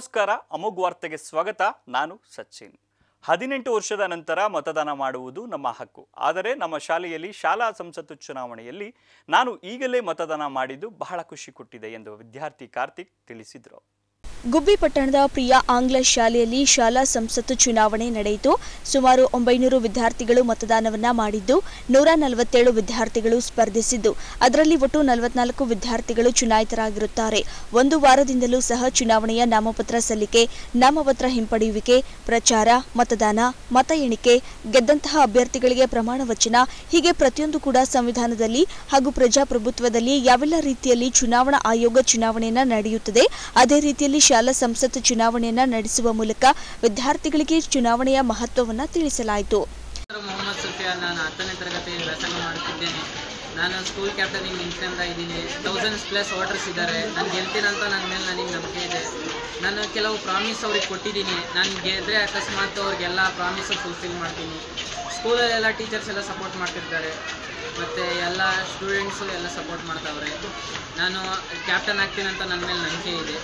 ನಮಸ್ಕಾರ ಅಮೋಘ್ ವಾರ್ತೆಗೆ ಸ್ವಾಗತ ನಾನು ಸಚಿನ್ ಹದಿನೆಂಟು ವರ್ಷದ ನಂತರ ಮತದಾನ ಮಾಡುವುದು ನಮ್ಮ ಹಕ್ಕು ಆದರೆ ನಮ್ಮ ಶಾಲೆಯಲ್ಲಿ ಶಾಲಾ ಸಂಸತ್ತು ಚುನಾವಣೆಯಲ್ಲಿ ನಾನು ಈಗಲೇ ಮತದಾನ ಮಾಡಿದ್ದು ಬಹಳ ಖುಷಿ ಕೊಟ್ಟಿದೆ ಎಂದು ವಿದ್ಯಾರ್ಥಿ ಕಾರ್ತಿಕ್ ತಿಳಿಸಿದರು ಗುಬ್ಬಿ ಪಟ್ಟಣದ ಪ್ರಿಯ ಆಂಗ್ಲ ಶಾಲೆಯಲ್ಲಿ ಶಾಲಾ ಸಂಸತ್ತು ಚುನಾವಣೆ ನಡೆಯಿತು ಸುಮಾರು ಒಂಬೈನೂರು ವಿದ್ಯಾರ್ಥಿಗಳು ಮತದಾನವನ್ನ ಮಾಡಿದ್ದು ನೂರ ನಲವತ್ತೇಳು ವಿದ್ಯಾರ್ಥಿಗಳು ಸ್ಪರ್ಧಿಸಿದ್ದು ಅದರಲ್ಲಿ ಒಟ್ಟು ನಲವತ್ನಾಲ್ಕು ವಿದ್ಯಾರ್ಥಿಗಳು ಚುನಾಯಿತರಾಗಿರುತ್ತಾರೆ ಒಂದು ವಾರದಿಂದಲೂ ಸಹ ಚುನಾವಣೆಯ ನಾಮಪತ್ರ ಸಲ್ಲಿಕೆ ನಾಮಪತ್ರ ಹಿಂಪಡೆಯುವಿಕೆ ಪ್ರಚಾರ ಮತದಾನ ಮತ ಎಣಿಕೆ ಗೆದ್ದಂತಹ ಅಭ್ಯರ್ಥಿಗಳಿಗೆ ಪ್ರಮಾಣ ವಚನ ಹೀಗೆ ಪ್ರತಿಯೊಂದು ಕೂಡ ಸಂವಿಧಾನದಲ್ಲಿ ಹಾಗೂ ಪ್ರಜಾಪ್ರಭುತ್ವದಲ್ಲಿ ಯಾವೆಲ್ಲ ರೀತಿಯಲ್ಲಿ ಚುನಾವಣಾ ಆಯೋಗ ಚುನಾವಣೆಯನ್ನ ನಡೆಯುತ್ತದೆ ಅದೇ ರೀತಿಯಲ್ಲಿ ಶಾಲಾ ಸಂಸತ್ ಚುನಾವಣೆಯನ್ನ ನಡೆಸುವ ಮೂಲಕ ವಿದ್ಯಾರ್ಥಿಗಳಿಗೆ ಚುನಾವಣೆಯ ಮಹತ್ವವನ್ನ ತಿಳಿಸಲಾಯಿತು ಹೆಸರು ಮೊಹಮ್ಮದ್ ಸುಫಿಯಾನ್ ನಾನು ಹತ್ತನೇ ತರಗತಿ ವ್ಯಾಸಂಗ ಮಾಡುತ್ತಿದ್ದೇನೆ ನಾನು ಸ್ಕೂಲ್ ಕ್ಯಾಪ್ಟನಿಗೆ ನಿಂತ್ಕೊಂಡ ಇದ್ದೀನಿ ತೌಸಂಡ್ಸ್ ಪ್ಲಸ್ ವಾಟರ್ಸ್ ಇದ್ದಾರೆ ನಾನು ಗೆಲ್ತೀನಂತ ನನ್ನ ಮೇಲೆ ನನಗೆ ನಂಬಿಕೆ ಇದೆ ನಾನು ಕೆಲವು ಪ್ರಾಮಿಸ್ ಅವ್ರಿಗೆ ಕೊಟ್ಟಿದ್ದೀನಿ ನಾನು ಗೆದ್ದರೆ ಅಕಸ್ಮಾತ್ ಅವ್ರಿಗೆಲ್ಲ ಪ್ರಾಮಿಸು ಫುಲ್ಫಿಲ್ ಮಾಡ್ತೀನಿ ಸ್ಕೂಲಲ್ಲೆಲ್ಲ ಟೀಚರ್ಸ್ ಎಲ್ಲ ಸಪೋರ್ಟ್ ಮಾಡ್ತಿರ್ತಾರೆ ಮತ್ತು ಎಲ್ಲ ಸ್ಟೂಡೆಂಟ್ಸು ಎಲ್ಲ ಸಪೋರ್ಟ್ ಮಾಡ್ತಾವ್ರೆ ನಾನು ಕ್ಯಾಪ್ಟನ್ ಆಗ್ತೀನಂತ ನನ್ನ ಮೇಲೆ ನಂಬಿಕೆ ಇದೆ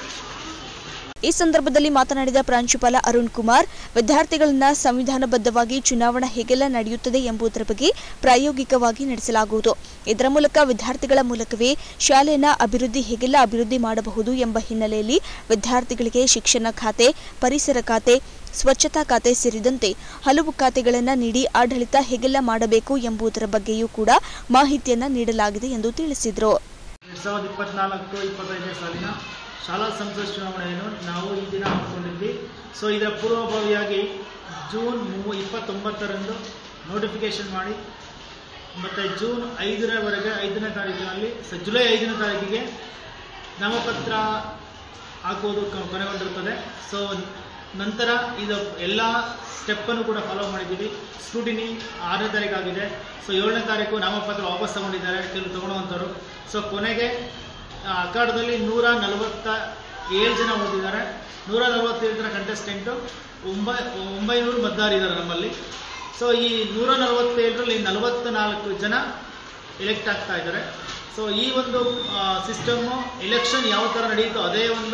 ಈ ಸಂದರ್ಭದಲ್ಲಿ ಮಾತನಾಡಿದ ಪ್ರಾಂಶುಪಾಲ ಅರುಣ್ ಕುಮಾರ್ ವಿದ್ಯಾರ್ಥಿಗಳನ್ನ ಸಂವಿಧಾನಬದ್ಧವಾಗಿ ಚುನಾವಣಾ ಹೇಗೆಲ್ಲ ನಡೆಯುತ್ತದೆ ಎಂಬುದರ ಬಗ್ಗೆ ಪ್ರಾಯೋಗಿಕವಾಗಿ ನಡೆಸಲಾಗುವುದು ಇದರ ಮೂಲಕ ವಿದ್ಯಾರ್ಥಿಗಳ ಮೂಲಕವೇ ಶಾಲೆಯನ್ನ ಅಭಿವೃದ್ಧಿ ಹೇಗೆಲ್ಲ ಅಭಿವೃದ್ಧಿ ಮಾಡಬಹುದು ಎಂಬ ಹಿನ್ನೆಲೆಯಲ್ಲಿ ವಿದ್ಯಾರ್ಥಿಗಳಿಗೆ ಶಿಕ್ಷಣ ಖಾತೆ ಪರಿಸರ ಖಾತೆ ಸ್ವಚ್ಛತಾ ಖಾತೆ ಸೇರಿದಂತೆ ಹಲವು ಖಾತೆಗಳನ್ನು ನೀಡಿ ಆಡಳಿತ ಹೇಗೆಲ್ಲ ಮಾಡಬೇಕು ಎಂಬುದರ ಬಗ್ಗೆಯೂ ಕೂಡ ಮಾಹಿತಿಯನ್ನ ನೀಡಲಾಗಿದೆ ಎಂದು ತಿಳಿಸಿದರು ಎರಡು ಸಾವಿರದ ಇಪ್ಪತ್ನಾಲ್ಕು ಇಪ್ಪತ್ತೈದನೇ ಸಾಲಿನ ಶಾಲಾ ಸಂಸತ್ ಚುನಾವಣೆಯನ್ನು ನಾವು ಈ ದಿನ ಹಮ್ಮಿಕೊಂಡಿದ್ವಿ ಸೊ ಇದರ ಪೂರ್ವಭಾವಿಯಾಗಿ ಜೂನ್ ಮೂ ಇಪ್ಪತ್ತೊಂಬತ್ತರಂದು ನೋಟಿಫಿಕೇಶನ್ ಮಾಡಿ ಮತ್ತು ಜೂನ್ ಐದರವರೆಗೆ ಐದನೇ ತಾರೀಕಿನಲ್ಲಿ ಸ ಜುಲೈ ಐದನೇ ತಾರೀಕಿಗೆ ನಾಮಪತ್ರ ಹಾಕುವುದು ಕ- ಕೊನೆಗೊಂಡಿರುತ್ತದೆ ಸೊ ನಂತರ ಇದು ಎಲ್ಲ ಸ್ಟೆಪ್ಪನ್ನು ಕೂಡ ಫಾಲೋ ಮಾಡಿದ್ದೀವಿ ಸ್ಕ್ರೂಟಿನಿ ಆರನೇ ತಾರೀಕು ಆಗಿದೆ ಸೊ ಏಳನೇ ತಾರೀಕು ನಾಮಪತ್ರ ವಾಪಸ್ ತಗೊಂಡಿದ್ದಾರೆ ಕೆಲವು ತಗೊಳ್ಳುವಂಥವ್ರು ಸೊ ಕೊನೆಗೆ ಆ, ಅಖಾಡದಲ್ಲಿ ನೂರ ನಲವತ್ತ ಏಳು ಜನ ಓದಿದ್ದಾರೆ ನೂರ ನಲವತ್ತೇಳು ಜನ ಕಂಟೆಸ್ಟೆಂಟು ಒಂಬೈ ಒಂಬೈನೂರು ಮತದಾರಿದ್ದಾರೆ ನಮ್ಮಲ್ಲಿ ಸೊ ಈ ನೂರ ನಲವತ್ತೇಳರಲ್ಲಿ ನಲವತ್ತ ನಾಲ್ಕು ಜನ ಎಲೆಕ್ಟ್ ಆಗ್ತಾ ಇದ್ದಾರೆ ಸೊ ಈ ಒಂದು ಸಿಸ್ಟಮ್ಮು ಎಲೆಕ್ಷನ್ ಯಾವ ಥರ ನಡೆಯುತ್ತೋ ಅದೇ ಒಂದು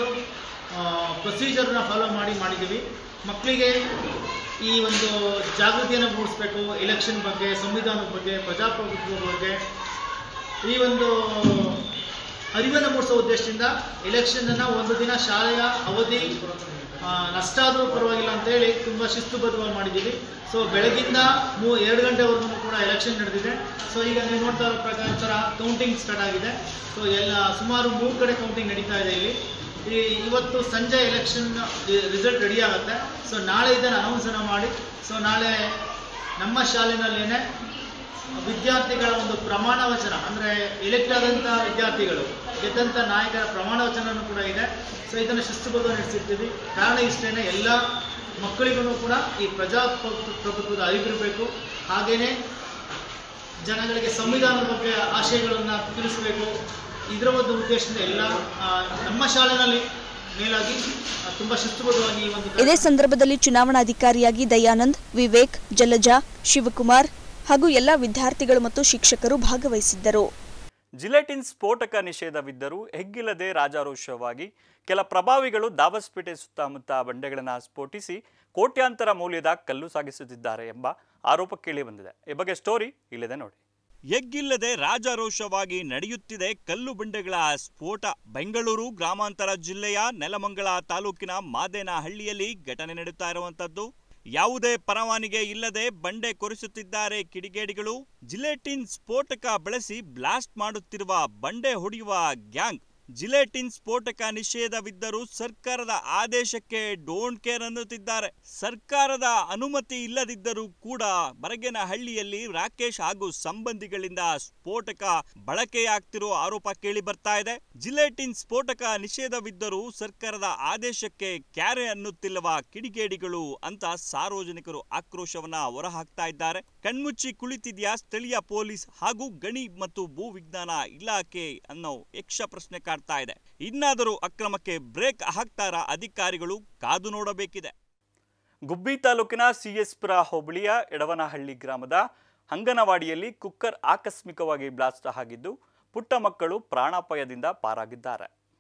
ಪ್ರೊಸೀಜರ್ನ ಫಾಲೋ ಮಾಡಿ ಮಾಡಿದ್ದೀವಿ ಮಕ್ಕಳಿಗೆ ಈ ಒಂದು ಜಾಗೃತಿಯನ್ನು ಮೂಡಿಸ್ಬೇಕು ಎಲೆಕ್ಷನ್ ಬಗ್ಗೆ ಸಂವಿಧಾನದ ಬಗ್ಗೆ ಪ್ರಜಾಪ್ರಭುತ್ವದ ಬಗ್ಗೆ ಈ ಒಂದು ಅರಿವನ್ನು ಮೂಡಿಸೋ ಉದ್ದೇಶದಿಂದ ಎಲೆಕ್ಷನನ್ನು ಒಂದು ದಿನ ಶಾಲೆಯ ಅವಧಿ ಆ, ನಷ್ಟ ಆದರೂ ಪರವಾಗಿಲ್ಲ ಅಂತೇಳಿ ತುಂಬ ಶಿಸ್ತುಬದ್ಧವಾಗಿ ಮಾಡಿದ್ದೀವಿ ಸೊ ಬೆಳಗಿಂದ ಮೂ ಎರಡು ಗಂಟೆವರೆಗೂ ಕೂಡ ಎಲೆಕ್ಷನ್ ನಡೆದಿದೆ ಸೊ ಈಗ ನೀವು ನೋಡ್ತಾ ಇರೋ ಪ್ರಕಾರ ಕೌಂಟಿಂಗ್ ಸ್ಟಾರ್ಟ್ ಆಗಿದೆ ಸೊ ಎಲ್ಲ ಸುಮಾರು ಮೂರು ಕಡೆ ಕೌಂಟಿಂಗ್ ನಡೀತಾ ಇದೆ ಇಲ್ಲಿ ಈ ಇವತ್ತು ಸಂಜೆ ಎಲೆಕ್ಷನ್ ರಿಸಲ್ಟ್ ರೆಡಿ ಆಗುತ್ತೆ ಸೊ ನಾಳೆ ಇದನ್ನು ಅನೌನ್ಸನ್ನು ಮಾಡಿ ಸೊ ನಾಳೆ ನಮ್ಮ ಶಾಲೆನಲ್ಲೇನೆ ವಿದ್ಯಾರ್ಥಿಗಳ ಒಂದು ಪ್ರಮಾಣ ವಚನ ಅಂದರೆ ಎಲೆಕ್ಟ್ ಆದಂಥ ವಿದ್ಯಾರ್ಥಿಗಳು ಗೆದ್ದಂಥ ನಾಯಕರ ಪ್ರಮಾಣ ವಚನನೂ ಕೂಡ ಇದೆ ಸೊ ಇದನ್ನು ಶಿಸ್ತುಬದ್ಧ ನಡೆಸಿರ್ತೀವಿ ಕಾರಣ ಇಷ್ಟೇನೆ ಎಲ್ಲ ಮಕ್ಕಳಿಗೂ ಕೂಡ ಈ ಪ್ರಜಾಪ್ರಭುತ್ವದ ಅರಿವಿರಬೇಕು ಹಾಗೇನೆ ಜನಗಳಿಗೆ ಸಂವಿಧಾನದ ಬಗ್ಗೆ ಆಶಯಗಳನ್ನು ತಿಳಿಸಬೇಕು ಇದರ ಒಂದು ಉದ್ದೇಶದಿಂದ ಎಲ್ಲ ಆ, ನಮ್ಮ ಶಾಲೆನಲ್ಲಿ ಮೇಲಾಗಿ ಆ, ತುಂಬ ಶಿಸ್ತುಬದ್ಧವಾಗಿ ಈ ಒಂದು ಇದೇ ಸಂದರ್ಭದಲ್ಲಿ ಚುನಾವಣಾಧಿಕಾರಿಯಾಗಿ ದಯಾನಂದ್ ವಿವೇಕ್ ಜಲಜಾ ಶಿವಕುಮಾರ್ ಹಾಗೂ ಎಲ್ಲ ವಿದ್ಯಾರ್ಥಿಗಳು ಮತ್ತು ಶಿಕ್ಷಕರು ಭಾಗವಹಿಸಿದ್ದರು ಜಿಲೆಟಿನ್ ಸ್ಫೋಟಕ ನಿಷೇಧವಿದ್ದರೂ ಹೆಗ್ಗಿಲ್ಲದೆ ರಾಜಾರೋಷವಾಗಿ ಕೆಲ ಪ್ರಭಾವಿಗಳು ದಾಬಸ್ಪೇಟೆ ಸುತ್ತಮುತ್ತ ಬಂಡೆಗಳನ್ನು ಸ್ಫೋಟಿಸಿ ಕೋಟ್ಯಾಂತರ ಮೌಲ್ಯದ ಕಲ್ಲು ಸಾಗಿಸುತ್ತಿದ್ದಾರೆ ಎಂಬ ಆರೋಪ ಕೇಳಿಬಂದಿದೆ ಈ ಬಗ್ಗೆ ಸ್ಟೋರಿ ಇಲ್ಲಿದೆ ನೋಡಿ ಎಗ್ಗಿಲ್ಲದೆ ರಾಜಾರೋಷವಾಗಿ ನಡೆಯುತ್ತಿದೆ ಕಲ್ಲು ಬಂಡೆಗಳ ಸ್ಫೋಟ ಬೆಂಗಳೂರು ಗ್ರಾಮಾಂತರ ಜಿಲ್ಲೆಯ ನೆಲಮಂಗಲ ತಾಲೂಕಿನ ಮಾದೇನಹಳ್ಳಿಯಲ್ಲಿ ಘಟನೆ ನಡೆಯುತ್ತಾ ಇರುವಂತದ್ದು ಯಾವುದೇ ಪರವಾನಿಗೆ ಇಲ್ಲದೆ ಬಂಡೆ ಕೊರೆಸುತ್ತಿದ್ದಾರೆ ಕಿಡಿಗೇಡಿಗಳು ಜಿಲೆಟಿನ್ ಸ್ಫೋಟಕ ಬಳಸಿ ಬ್ಲಾಸ್ಟ್ ಮಾಡುತ್ತಿರುವ ಬಂಡೆ ಹೊಡೆಯುವ ಗ್ಯಾಂಗ್ ಜಿಲೆಟಿನ್ ಸ್ಫೋಟಕ ನಿಷೇಧವಿದ್ದರೂ ಸರ್ಕಾರದ ಆದೇಶಕ್ಕೆ ಡೋಂಟ್ ಕೇರ್ ಅನ್ನುತ್ತಿದ್ದಾರೆ ಸರ್ಕಾರದ ಅನುಮತಿ ಇಲ್ಲದಿದ್ದರೂ ಕೂಡ ಬರಗೇನಹಳ್ಳಿಯಲ್ಲಿ ರಾಕೇಶ್ ಹಾಗೂ ಸಂಬಂಧಿಗಳಿಂದ ಸ್ಫೋಟಕ ಬಳಕೆಯಾಗ್ತಿರೋ ಆರೋಪ ಕೇಳಿ ಬರ್ತಾ ಇದೆ ಜಿಲೆಟಿನ್ ಸ್ಫೋಟಕ ನಿಷೇಧವಿದ್ದರೂ ಸರ್ಕಾರದ ಆದೇಶಕ್ಕೆ ಕ್ಯಾರೆ ಅನ್ನುತ್ತಿಲ್ಲವ ಕಿಡಿಗೇಡಿಗಳು ಅಂತ ಸಾರ್ವಜನಿಕರು ಆಕ್ರೋಶವನ್ನ ಹೊರಹಾಕ್ತಾ ಇದ್ದಾರೆ ಕಣ್ಮುಚ್ಚಿ ಕುಳಿತಿದ್ಯಾ ಸ್ಥಳೀಯ ಪೊಲೀಸ್ ಹಾಗೂ ಗಣಿ ಮತ್ತು ಭೂ ವಿಜ್ಞಾನ ಇಲಾಖೆ ಅನ್ನೋ ಯಕ್ಷ ಪ್ರಶ್ನೆ ಕಾಡ್ತಾ ಇದೆ ಇನ್ನಾದರೂ ಅಕ್ರಮಕ್ಕೆ ಬ್ರೇಕ್ ಹಾಕ್ತಾರಾ ಅಧಿಕಾರಿಗಳು ಕಾದು ನೋಡಬೇಕಿದೆ ಗುಬ್ಬಿ ತಾಲೂಕಿನ ಸಿಎಸ್ಪುರ ಹೋಬಳಿಯ ಎಡವನಹಳ್ಳಿ ಗ್ರಾಮದ ಅಂಗನವಾಡಿಯಲ್ಲಿ ಕುಕ್ಕರ್ ಆಕಸ್ಮಿಕವಾಗಿ ಬ್ಲಾಸ್ಟ್ ಆಗಿದ್ದು ಪುಟ್ಟ ಮಕ್ಕಳು ಪ್ರಾಣಾಪಾಯದಿಂದ ಪಾರಾಗಿದ್ದಾರೆ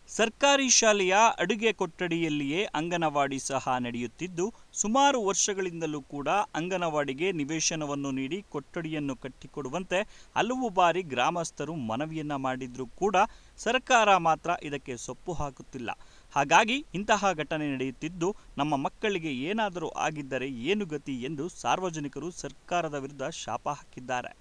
ಸರ್ಕಾರಿ ಶಾಲೆಯ ಅಡುಗೆ ಕೊಠಡಿಯಲ್ಲಿಯೇ ಅಂಗನವಾಡಿ ಸಹ ನಡೆಯುತ್ತಿದ್ದು ಸುಮಾರು ವರ್ಷಗಳಿಂದಲೂ ಕೂಡ ಅಂಗನವಾಡಿಗೆ ನಿವೇಶನವನ್ನು ನೀಡಿ ಕೊಠಡಿಯನ್ನು ಕಟ್ಟಿಕೊಡುವಂತೆ ಹಲವು ಬಾರಿ ಗ್ರಾಮಸ್ಥರು ಮನವಿಯನ್ನ ಮಾಡಿದ್ರೂ ಕೂಡ ಸರ್ಕಾರ ಮಾತ್ರ ಇದಕ್ಕೆ ಸೊಪ್ಪು ಹಾಕುತ್ತಿಲ್ಲ ಹಾಗಾಗಿ ಇಂತಹ ಘಟನೆ ನಡೆಯುತ್ತಿದ್ದು ನಮ್ಮ ಮಕ್ಕಳಿಗೆ ಏನಾದರೂ ಆಗಿದ್ದರೆ ಏನು ಗತಿ ಎಂದು ಸಾರ್ವಜನಿಕರು ಸರ್ಕಾರದ ವಿರುದ್ಧ ಶಾಪ ಹಾಕಿದ್ದಾರೆ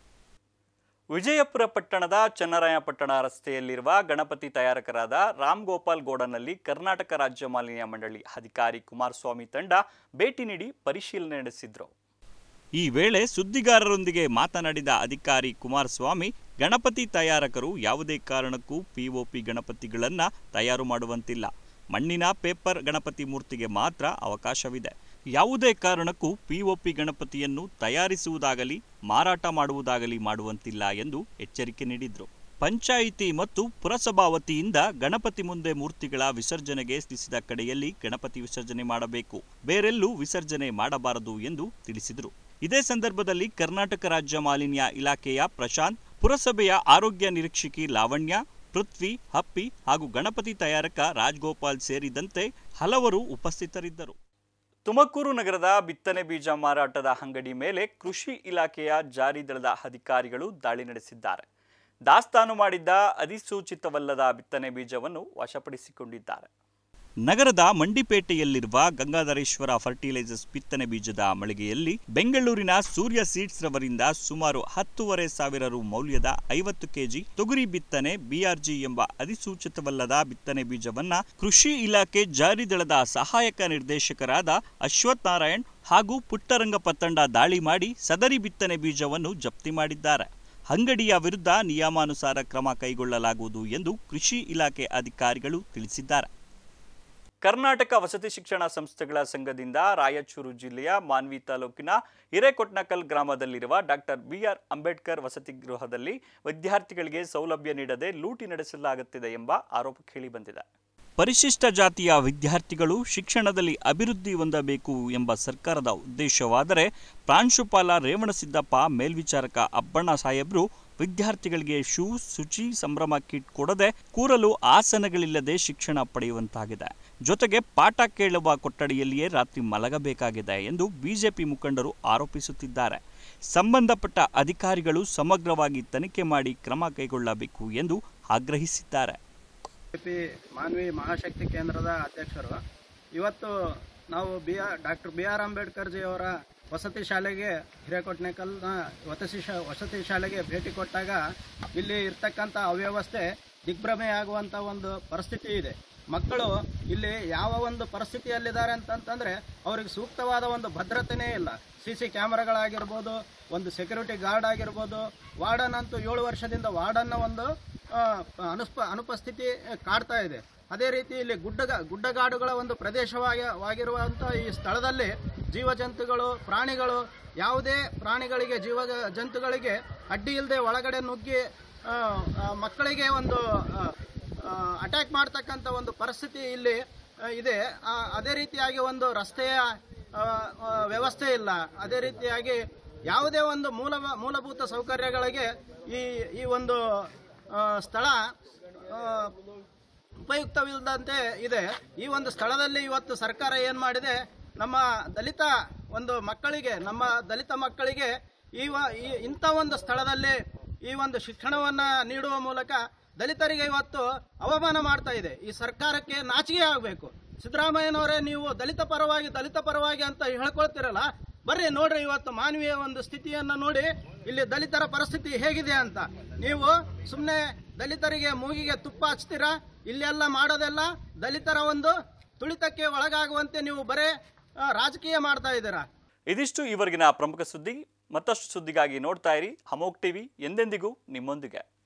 ವಿಜಯಪುರ ಪಟ್ಟಣದ ಚನ್ನರಾಯಪಟ್ಟಣ ರಸ್ತೆಯಲ್ಲಿರುವ ಗಣಪತಿ ತಯಾರಕರಾದ ರಾಮ್ ಗೋಪಾಲ್ ಗೌಡನಲ್ಲಿ ಕರ್ನಾಟಕ ರಾಜ್ಯ ಮಾಲಿನ್ಯ ಮಂಡಳಿ ಅಧಿಕಾರಿ ಕುಮಾರಸ್ವಾಮಿ ತಂಡ ಭೇಟಿ ನೀಡಿ ಪರಿಶೀಲನೆ ನಡೆಸಿದ್ರು ಈ ವೇಳೆ ಸುದ್ದಿಗಾರರೊಂದಿಗೆ ಮಾತನಾಡಿದ ಅಧಿಕಾರಿ ಕುಮಾರಸ್ವಾಮಿ ಗಣಪತಿ ತಯಾರಕರು ಯಾವುದೇ ಕಾರಣಕ್ಕೂ ಪಿಒಪಿ ಗಣಪತಿಗಳನ್ನು ತಯಾರು ಮಾಡುವಂತಿಲ್ಲ ಮಣ್ಣಿನ ಪೇಪರ್ ಗಣಪತಿ ಮೂರ್ತಿಗೆ ಮಾತ್ರ ಅವಕಾಶವಿದೆ ಯಾವುದೇ ಕಾರಣಕ್ಕೂ ಪಿಒಪಿ ಗಣಪತಿಯನ್ನು ತಯಾರಿಸುವುದಾಗಲಿ ಮಾರಾಟ ಮಾಡುವುದಾಗಲಿ ಮಾಡುವಂತಿಲ್ಲ ಎಂದು ಎಚ್ಚರಿಕೆ ನೀಡಿದರು ಪಂಚಾಯಿತಿ ಮತ್ತು ಪುರಸಭಾ ವತಿಯಿಂದ ಗಣಪತಿ ಮುಂದೆ ಮೂರ್ತಿಗಳ ವಿಸರ್ಜನೆಗೆ ತಿಳಿಸಿದ ಕಡೆಯಲ್ಲಿ ಗಣಪತಿ ವಿಸರ್ಜನೆ ಮಾಡಬೇಕು ಬೇರೆಲ್ಲೂ ವಿಸರ್ಜನೆ ಮಾಡಬಾರದು ಎಂದು ತಿಳಿಸಿದರು ಇದೇ ಸಂದರ್ಭದಲ್ಲಿ ಕರ್ನಾಟಕ ರಾಜ್ಯ ಮಾಲಿನ್ಯ ಇಲಾಖೆಯ ಪ್ರಶಾಂತ್ ಪುರಸಭೆಯ ಆರೋಗ್ಯ ನಿರೀಕ್ಷಕಿ ಲಾವಣ್ಯ ಪೃಥ್ವಿ ಹಪ್ಪಿ ಹಾಗೂ ಗಣಪತಿ ತಯಾರಕ ರಾಜ್ಗೋಪಾಲ್ ಸೇರಿದಂತೆ ಹಲವರು ಉಪಸ್ಥಿತರಿದ್ದರು ತುಮಕೂರು ನಗರದ ಬಿತ್ತನೆ ಬೀಜ ಮಾರಾಟದ ಅಂಗಡಿ ಮೇಲೆ ಕೃಷಿ ಇಲಾಖೆಯ ಜಾರಿ ದಳದ ಅಧಿಕಾರಿಗಳು ದಾಳಿ ನಡೆಸಿದ್ದಾರೆ ದಾಸ್ತಾನು ಮಾಡಿದ್ದ ಅಧಿಸೂಚಿತವಲ್ಲದ ಬಿತ್ತನೆ ಬೀಜವನ್ನು ವಶಪಡಿಸಿಕೊಂಡಿದ್ದಾರೆ ನಗರದ ಮಂಡಿಪೇಟೆಯಲ್ಲಿರುವ ಗಂಗಾಧರೇಶ್ವರ ಫರ್ಟಿಲೈಸರ್ಸ್ ಬಿತ್ತನೆ ಬೀಜದ ಮಳಿಗೆಯಲ್ಲಿ ಬೆಂಗಳೂರಿನ ಸೂರ್ಯ ಸೀಡ್ಸ್ ರವರಿಂದ ಸುಮಾರು ಹತ್ತೂವರೆ ಸಾವಿರ ರು ಮೌಲ್ಯದ ಐವತ್ತು ಕೆಜಿ ತೊಗರಿ ಬಿತ್ತನೆ ಬಿಆರ್ಜಿ ಎಂಬ ಅಧಿಸೂಚಿತವಲ್ಲದ ಬಿತ್ತನೆ ಬೀಜವನ್ನ ಕೃಷಿ ಇಲಾಖೆ ಜಾರಿ ದಳದ ಸಹಾಯಕ ನಿರ್ದೇಶಕರಾದ ಅಶ್ವಥ್ ನಾರಾಯಣ್ ಹಾಗೂ ಪುಟ್ಟರಂಗಪ್ಪ ತಂಡ ದಾಳಿ ಮಾಡಿ ಸದರಿ ಬಿತ್ತನೆ ಬೀಜವನ್ನು ಜಪ್ತಿ ಮಾಡಿದ್ದಾರೆ ಅಂಗಡಿಯ ವಿರುದ್ಧ ನಿಯಮಾನುಸಾರ ಕ್ರಮ ಕೈಗೊಳ್ಳಲಾಗುವುದು ಎಂದು ಕೃಷಿ ಇಲಾಖೆ ಅಧಿಕಾರಿಗಳು ತಿಳಿಸಿದ್ದಾರೆ ಕರ್ನಾಟಕ ವಸತಿ ಶಿಕ್ಷಣ ಸಂಸ್ಥೆಗಳ ಸಂಘದಿಂದ ರಾಯಚೂರು ಜಿಲ್ಲೆಯ ಮಾನ್ವಿ ತಾಲೂಕಿನ ಹಿರೇಕೊಟ್ನಕಲ್ ಗ್ರಾಮದಲ್ಲಿರುವ ಡಾಕ್ಟರ್ ಬಿಆರ್ ಅಂಬೇಡ್ಕರ್ ವಸತಿ ಗೃಹದಲ್ಲಿ ವಿದ್ಯಾರ್ಥಿಗಳಿಗೆ ಸೌಲಭ್ಯ ನೀಡದೆ ಲೂಟಿ ನಡೆಸಲಾಗುತ್ತಿದೆ ಎಂಬ ಆರೋಪ ಕೇಳಿಬಂದಿದೆ ಪರಿಶಿಷ್ಟ ಜಾತಿಯ ವಿದ್ಯಾರ್ಥಿಗಳು ಶಿಕ್ಷಣದಲ್ಲಿ ಅಭಿವೃದ್ಧಿ ಹೊಂದಬೇಕು ಎಂಬ ಸರ್ಕಾರದ ಉದ್ದೇಶವಾದರೆ ಪ್ರಾಂಶುಪಾಲ ರೇವಣಸಿದ್ದಪ್ಪ ಮೇಲ್ವಿಚಾರಕ ಅಬ್ಬಣ್ಣ ಸಾಹೇಬ್ರು ವಿದ್ಯಾರ್ಥಿಗಳಿಗೆ ಶೂ ಶುಚಿ ಸಂಭ್ರಮ ಕಿಟ್ ಕೊಡದೆ ಕೂರಲು ಆಸನಗಳಿಲ್ಲದೆ ಶಿಕ್ಷಣ ಪಡೆಯುವಂತಾಗಿದೆ ಜೊತೆಗೆ ಪಾಠ ಕೇಳುವ ಕೊಠಡಿಯಲ್ಲಿಯೇ ರಾತ್ರಿ ಮಲಗಬೇಕಾಗಿದೆ ಎಂದು ಬಿಜೆಪಿ ಮುಖಂಡರು ಆರೋಪಿಸುತ್ತಿದ್ದಾರೆ ಸಂಬಂಧಪಟ್ಟ ಅಧಿಕಾರಿಗಳು ಸಮಗ್ರವಾಗಿ ತನಿಖೆ ಮಾಡಿ ಕ್ರಮ ಕೈಗೊಳ್ಳಬೇಕು ಎಂದು ಆಗ್ರಹಿಸಿದ್ದಾರೆ ಪಿ ಮಾನ್ವಿ ಮಹಾಶಕ್ತಿ ಕೇಂದ್ರದ ಅಧ್ಯಕ್ಷರು ಇವತ್ತು ನಾವು B R doctor B R ಅಂಬೇಡ್ಕರ್ಜಿ ಅವರ ವಸತಿ ಶಾಲೆಗೆ ಹಿರೇಕೊಟ್ನೇಕಲ್ನ ವಸತಿ ಶಾ ವಸತಿ ಶಾಲೆಗೆ ಭೇಟಿ ಕೊಟ್ಟಾಗ ಇಲ್ಲಿ ಇರ್ತಕ್ಕಂಥ ಅವ್ಯವಸ್ಥೆ ದಿಗ್ಭ್ರಮೆ ಆಗುವಂಥ ಒಂದು ಪರಿಸ್ಥಿತಿ ಇದೆ ಮಕ್ಕಳು ಇಲ್ಲಿ ಯಾವ ಒಂದು ಪರಿಸ್ಥಿತಿಯಲ್ಲಿದ್ದಾರೆ ಅಂತಂತಂದ್ರೆ ಅವ್ರಿಗೆ ಸೂಕ್ತವಾದ ಒಂದು ಭದ್ರತೆನೇ ಇಲ್ಲ ಸಿ ಸಿ ಕ್ಯಾಮರಾಗಳಾಗಿರ್ಬೋದು ಒಂದು ಸೆಕ್ಯೂರಿಟಿ ಗಾರ್ಡ್ ಆಗಿರ್ಬೋದು ವಾರ್ಡನ್ ಅಂತೂ ಏಳು ವರ್ಷದಿಂದ ವಾರ್ಡನ್ನ ಒಂದು ಆ, ಅನುಸ್ಪ ಅನುಪಸ್ಥಿತಿ ಕಾಡ್ತಾ ಇದೆ ಅದೇ ರೀತಿ ಇಲ್ಲಿ ಗುಡ್ಡ ಗುಡ್ಡಗಾಡುಗಳ ಒಂದು ಪ್ರದೇಶವಾಗಿ ವಾಗಿರುವಂಥ ಈ ಸ್ಥಳದಲ್ಲಿ ಜೀವಜಂತುಗಳು ಪ್ರಾಣಿಗಳು ಯಾವುದೇ ಪ್ರಾಣಿಗಳಿಗೆ ಜೀವ ಜಂತುಗಳಿಗೆ ಅಡ್ಡಿ ಇಲ್ಲದೆ ಒಳಗಡೆ ನುಗ್ಗಿ ಆ, ಆ, ಮಕ್ಕಳಿಗೆ ಒಂದು ಅಟ್ಯಾಕ್ ಮಾಡ್ತಕ್ಕಂಥ ಒಂದು ಪರಿಸ್ಥಿತಿ ಇಲ್ಲಿ ಆ, ಇದೆ ಆ, ಅದೇ ರೀತಿಯಾಗಿ ಒಂದು ರಸ್ತೆಯ ಆ, ಆ, ವ್ಯವಸ್ಥೆ ಇಲ್ಲ ಅದೇ ರೀತಿಯಾಗಿ ಯಾವುದೇ ಒಂದು ಮೂಲ ಮೂಲಭೂತ ಸೌಕರ್ಯಗಳಿಗೆ ಈ ಈ ಒಂದು ಆ, ಸ್ಥಳ ಆ, ಉಪಯುಕ್ತವಿಲ್ಲದಂತೆ ಇದೆ ಈ ಒಂದು ಸ್ಥಳದಲ್ಲಿ ಇವತ್ತು ಸರ್ಕಾರ ಏನು ಮಾಡಿದೆ ನಮ್ಮ ದಲಿತ ಒಂದು ಮಕ್ಕಳಿಗೆ ನಮ್ಮ ದಲಿತ ಮಕ್ಕಳಿಗೆ ಈ ವ- ಈ ಇಂಥ ಒಂದು ಸ್ಥಳದಲ್ಲಿ ಈ ಒಂದು ಶಿಕ್ಷಣವನ್ನ ನೀಡುವ ಮೂಲಕ ದಲಿತರಿಗೆ ಇವತ್ತು ಅವಮಾನ ಮಾಡ್ತಾ ಇದೆ ಈ ಸರ್ಕಾರಕ್ಕೆ ನಾಚಿಕೆ ಆಗಬೇಕು ಸಿದ್ದರಾಮಯ್ಯನವರೇ ನೀವು ದಲಿತ ಪರವಾಗಿ ದಲಿತ ಪರವಾಗಿ ಅಂತ ಹೇಳ್ಕೊಳ್ತಿರಲ್ಲ ಬರ್ರಿ ನೋಡ್ರಿ ಇವತ್ತು ಮಾನವೀಯ ಒಂದು ಸ್ಥಿತಿಯನ್ನ ನೋಡಿ ಇಲ್ಲಿ ದಲಿತರ ಪರಿಸ್ಥಿತಿ ಹೇಗಿದೆ ಅಂತ ನೀವು ಸುಮ್ಮನೆ ದಲಿತರಿಗೆ ಮೂಗಿಗೆ ತುಪ್ಪ ಹಚ್ತೀರಾ ಇಲ್ಲೆಲ್ಲ ಮಾಡೋದೆಲ್ಲ ದಲಿತರ ಒಂದು ತುಳಿತಕ್ಕೆ ಒಳಗಾಗುವಂತೆ ನೀವು ಬರೇ ಆ, ರಾಜಕೀಯ ಮಾಡ್ತಾ ಇದ್ದೀರಾ ಇದಿಷ್ಟು ಇವರೆಗಿನ ಪ್ರಮುಖ ಸುದ್ದಿ ಮತ್ತಷ್ಟು ಸುದ್ದಿಗಾಗಿ ನೋಡ್ತಾ ಇರಿ ಹಮೋಕ್ ಟಿವಿ ಎಂದೆಂದಿಗೂ ನಿಮ್ಮೊಂದಿಗೆ